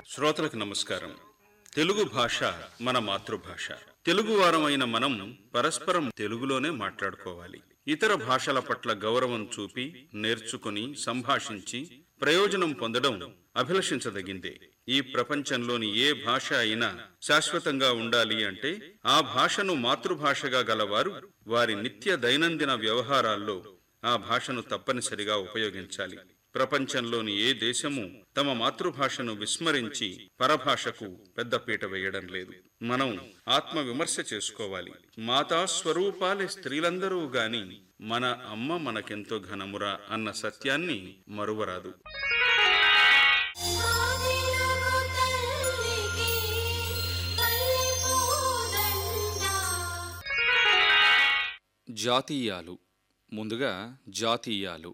శ్రోతలకు నమస్కారం తెలుగు భాష మన మాతృభాష తెలుగు వారమైన మనం పరస్పరం తెలుగులోనే మాట్లాడుకోవాలి ఇతర భాషల పట్ల గౌరవం చూపి నేర్చుకుని సంభాషించి ప్రయోజనం పొందడం అభిలషించదగిందే ఈ ప్రపంచంలోని ఏ భాష అయినా శాశ్వతంగా ఉండాలి అంటే ఆ భాషను మాతృభాషగా గలవారు వారి నిత్య దైనందిన వ్యవహారాల్లో ఆ భాషను తప్పనిసరిగా ఉపయోగించాలి ప్రపంచంలోని ఏ దేశము తమ మాతృభాషను విస్మరించి పరభాషకు పెద్దపీట వేయడం లేదు మనం ఆత్మ విమర్శ చేసుకోవాలి మాతా స్వరూపాలే స్త్రీలందరూ గాని మన అమ్మ మనకెంతో ఘనమురా అన్న సత్యాన్ని మరువరాదు ఆదిలగు తల్లికి పల్లెపూదండ జాతీయాలు ముందుగా జాతీయాలు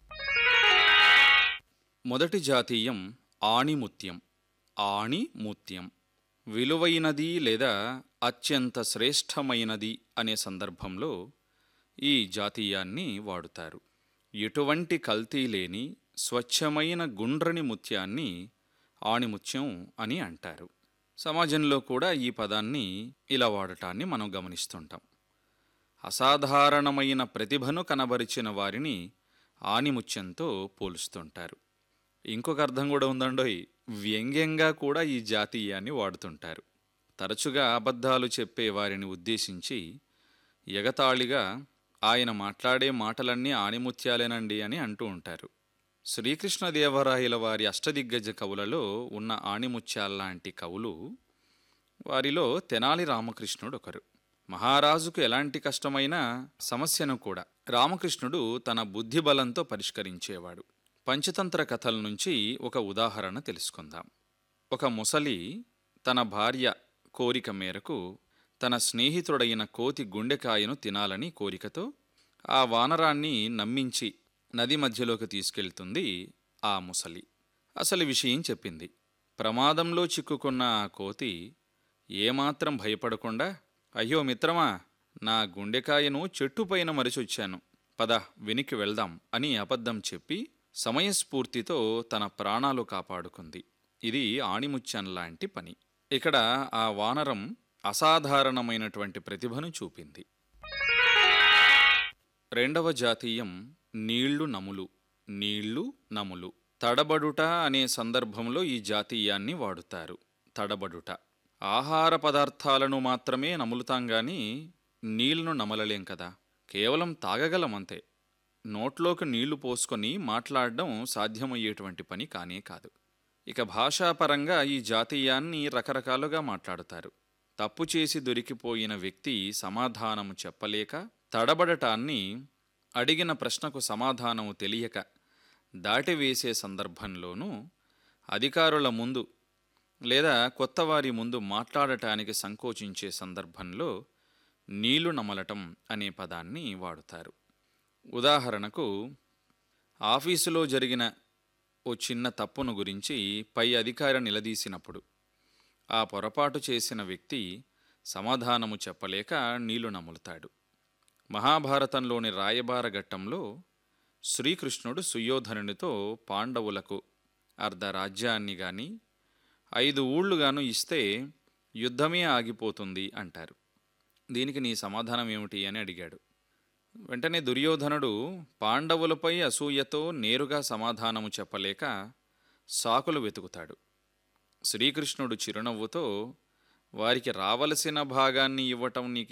మొదటి జాతీయం ఆణిముత్యం ఆణిముత్యం విలువైనది లేదా అత్యంత శ్రేష్టమైనది అనే సందర్భంలో ఈ జాతీయాన్ని వాడుతారు ఎటువంటి కల్తీ లేని స్వచ్ఛమైన గుండ్రని ముత్యాన్ని ఆణిముత్యం అని అంటారు సమాజంలో కూడా ఈ పదాన్ని ఇలా వాడటాన్ని మనం గమనిస్తుంటాం అసాధారణమైన ప్రతిభను కనబరిచిన వారిని ఆనిముత్యంతో పోలుస్తుంటారు ఇంకొక అర్థం కూడా ఉందండోయ్ వ్యంగ్యంగా కూడా ఈ జాతీయాన్ని వాడుతుంటారు తరచుగా అబద్ధాలు చెప్పే వారిని ఉద్దేశించి ఎగతాళిగా ఆయన మాట్లాడే మాటలన్నీ ఆణిముత్యాలేనండి అని అంటూ ఉంటారు శ్రీకృష్ణదేవరాయల వారి అష్టదిగ్గజ కవులలో ఉన్న ఆణిముత్యాల్లాంటి కవులు వారిలో తెనాలి రామకృష్ణుడు ఒకరు మహారాజుకు ఎలాంటి కష్టమైన సమస్యను కూడా రామకృష్ణుడు తన బుద్ధి బలంతో పరిష్కరించేవాడు పంచతంత్ర కథల నుంచి ఒక ఉదాహరణ తెలుసుకుందాం ఒక ముసలి తన భార్య కోరిక మేరకు తన స్నేహితుడైన కోతి గుండెకాయను తినాలని కోరికతో ఆ వానరాన్ని నమ్మించి నది మధ్యలోకి తీసుకెళ్తుంది ఆ ముసలి అసలు విషయం చెప్పింది ప్రమాదంలో చిక్కుకున్న ఆ కోతి ఏమాత్రం భయపడకుండా అయ్యో మిత్రమా నా గుండెకాయను చెట్టుపైన మరిచొచ్చాను పద వెనక్కి వెళ్దాం అని అబద్ధం చెప్పి సమయస్ఫూర్తితో తన ప్రాణాలు కాపాడుకుంది ఇది ఆణిముత్యం లాంటి పని ఇక్కడ ఆ వానరం అసాధారణమైనటువంటి ప్రతిభను చూపింది రెండవ జాతీయం నీళ్లు నములు నీళ్లు నములు తడబడుట అనే సందర్భంలో ఈ జాతీయాన్ని వాడుతారు తడబడుట ఆహార పదార్థాలను మాత్రమే నములుతాం గాని నీళ్లను నమలలేం కదా కేవలం తాగగలమంతే నోట్లోకి నీళ్లు పోసుకొని మాట్లాడడం సాధ్యమయ్యేటువంటి పని కానే కాదు ఇక భాషాపరంగా ఈ జాతీయాన్ని రకరకాలుగా మాట్లాడుతారు తప్పు చేసి దొరికిపోయిన వ్యక్తి సమాధానము చెప్పలేక తడబడటాన్ని అడిగిన ప్రశ్నకు సమాధానము తెలియక దాటివేసే సందర్భంలోనూ అధికారుల ముందు లేదా కొత్తవారి ముందు మాట్లాడటానికి సంకోచించే సందర్భంలో నీళ్లు నమలటం అనే పదాన్ని వాడుతారు ఉదాహరణకు ఆఫీసులో జరిగిన ఓ చిన్న తప్పును గురించి పై అధికారి నిలదీసినప్పుడు ఆ పొరపాటు చేసిన వ్యక్తి సమాధానము చెప్పలేక నీళ్లు నములుతాడు మహాభారతంలోని రాయబార ఘట్టంలో శ్రీకృష్ణుడు సుయోధనునితో పాండవులకు అర్ధ రాజ్యాన్ని గాని ఐదు ఊళ్ళుగాను ఇస్తే యుద్ధమే ఆగిపోతుంది అంటారు దీనికి నీ సమాధానం ఏమిటి అని అడిగాడు వెంటనే దుర్యోధనుడు పాండవులపై అసూయతో నేరుగా సమాధానము చెప్పలేక సాకులు వెతుకుతాడు శ్రీకృష్ణుడు చిరునవ్వుతో వారికి రావలసిన భాగాన్ని ఇవ్వటం నీకు